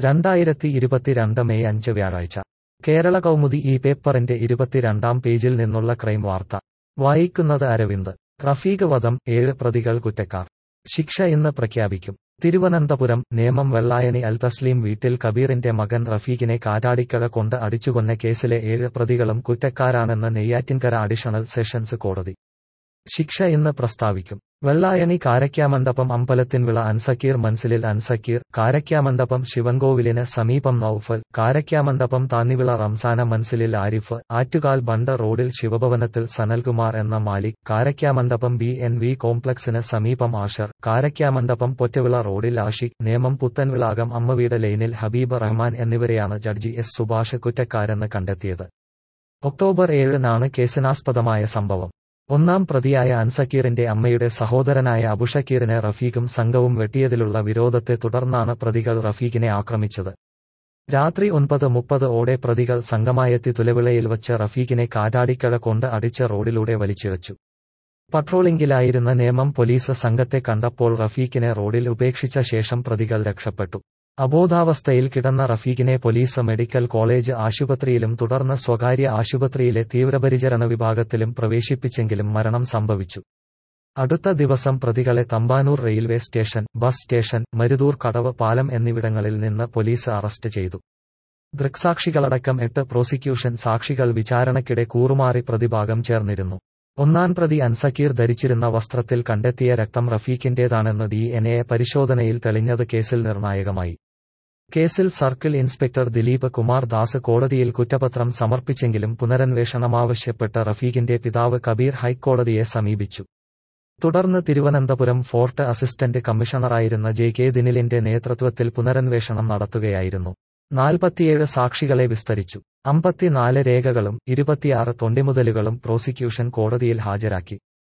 രണ്ടായിരത്തി ഇരുപത്തിരണ്ട് മെയ് അഞ്ച് വ്യാഴാഴ്ച കേരള കൗമുദി ഈ പേപ്പറിന്റെ ഇരുപത്തിരണ്ടാം പേജിൽ നിന്നുള്ള ക്രൈം വാർത്ത വായിക്കുന്നത് അരവിന്ദ് റഫീഖ് വധം ഏഴ് പ്രതികൾ കുറ്റക്കാർ ശിക്ഷ ഇന്ന് പ്രഖ്യാപിക്കും തിരുവനന്തപുരം നേമം വെള്ളായണി അൽ തസ്ലീം വീട്ടിൽ കബീറിന്റെ മകൻ റഫീഖിനെ കാറ്റാടിക്കഴ കൊണ്ട് അടിച്ചുകൊന്ന കേസിലെ ഏഴ് പ്രതികളും കുറ്റക്കാരാണെന്ന് നെയ്യാറ്റിൻകര അഡീഷണൽ സെഷൻസ് കോടതി ശിക്ഷ ഇന്ന് പ്രസ്താവിക്കും വെള്ളായണി കാരയ്ക്കാമണ്ഡപം അമ്പലത്തിൻവിള അൻസക്കീർ മൻസിലിൽ അൻസക്കീർ കാരയ്ക്കാമണ്ഡപം ശിവൻകോവിലിന് സമീപം നൌഫൽ കാരയ്ക്കാമണ്ഡപം താന്നിവിള റംസാന മൻസിലിൽ ആരിഫ് ആറ്റുകാൽ ബണ്ട റോഡിൽ ശിവഭവനത്തിൽ സനൽകുമാർ എന്ന Malik Karakkamandapam B N V കോംപ്ലക്സിന് സമീപം ആഷർ കാരയ്ക്കാമണ്ഡപം പൊറ്റവിള റോഡിൽ ആഷിഖ് നേമം പുത്തൻവിളാകം അമ്മവീട് ലൈനിൽ ഹബീബ് റഹ്മാൻ എന്നിവരെയാണ് ജഡ്ജി എസ് സുഭാഷ് കുറ്റക്കാരെന്ന് കണ്ടെത്തിയത് ഒക്ടോബർ ഏഴിനാണ് കേസിനാസ്പദമായ സംഭവം ഒന്നാം പ്രതിയായ അൻസക്കീറിന്റെ അമ്മയുടെ സഹോദരനായ അബുഷക്കീറിനെ റഫീഖും സംഘവും വെട്ടിയതിലുള്ള വിരോധത്തെ തുടർന്നാണ് പ്രതികൾ റഫീഖിനെ ആക്രമിച്ചത് രാത്രി ഒൻപത് മുപ്പത് ഓടെ പ്രതികൾ സംഘമായെത്തി തുലവിളയിൽ വച്ച് റഫീഖിനെ കാറ്റാടിക്കഴ കൊണ്ട് അടിച്ച റോഡിലൂടെ വലിച്ചിഴച്ചു പട്രോളിംഗിലായിരുന്ന നേമം പോലീസ് സംഘത്തെ കണ്ടപ്പോൾ റഫീഖിനെ റോഡിൽ ഉപേക്ഷിച്ച ശേഷം പ്രതികൾ രക്ഷപ്പെട്ടു അബോധാവസ്ഥയിൽ കിടന്ന റഫീഖിനെ പോലീസ് മെഡിക്കൽ കോളേജ് ആശുപത്രിയിലും തുടർന്ന് സ്വകാര്യ ആശുപത്രിയിലെ തീവ്രപരിചരണ വിഭാഗത്തിലും പ്രവേശിപ്പിച്ചെങ്കിലും മരണം സംഭവിച്ചു അടുത്ത ദിവസം പ്രതികളെ Thampanoor railway station bus station Maruthoorkadavu പാലം എന്നിവിടങ്ങളിൽ നിന്ന് പോലീസ് അറസ്റ്റ് ചെയ്തു ദൃക്സാക്ഷികളടക്കം എട്ട് പ്രോസിക്യൂഷൻ സാക്ഷികൾ വിചാരണയ്ക്കിടെ കൂറുമാറി പ്രതിഭാഗം ചേർന്നിരുന്നു ഒന്നാം പ്രതി അൻസക്കീർ ധരിച്ചിരുന്ന വസ്ത്രത്തിൽ കണ്ടെത്തിയ രക്തം റഫീഖിന്റേതാണെന്ന് ഡി എൻ എ പരിശോധനയിൽ തെളിഞ്ഞത് കേസിൽ നിർണായകമായി കേസിൽ സർക്കിൾ ഇൻസ്പെക്ടർ ദിലീപ് കുമാർ ദാസ് കോടതിയിൽ കുറ്റപത്രം സമർപ്പിച്ചെങ്കിലും പുനരന്വേഷണമാവശ്യപ്പെട്ട് റഫീഖിന്റെ പിതാവ് കബീർ ഹൈക്കോടതിയെ സമീപിച്ചു തുടർന്ന് തിരുവനന്തപുരം ഫോർട്ട് അസിസ്റ്റന്റ് കമ്മീഷണറായിരുന്ന ജെ കെ ദിനിലിന്റെ നേതൃത്വത്തിൽ പുനരന്വേഷണം നടത്തുകയായിരുന്നു നാൽപ്പത്തിയേഴ് സാക്ഷികളെ വിസ്തരിച്ചു അമ്പത്തിനാല് രേഖകളും ഇരുപത്തിയാറ് തൊണ്ടിമുതലുകളും പ്രോസിക്യൂഷൻ കോടതിയിൽ ഹാജരാക്കി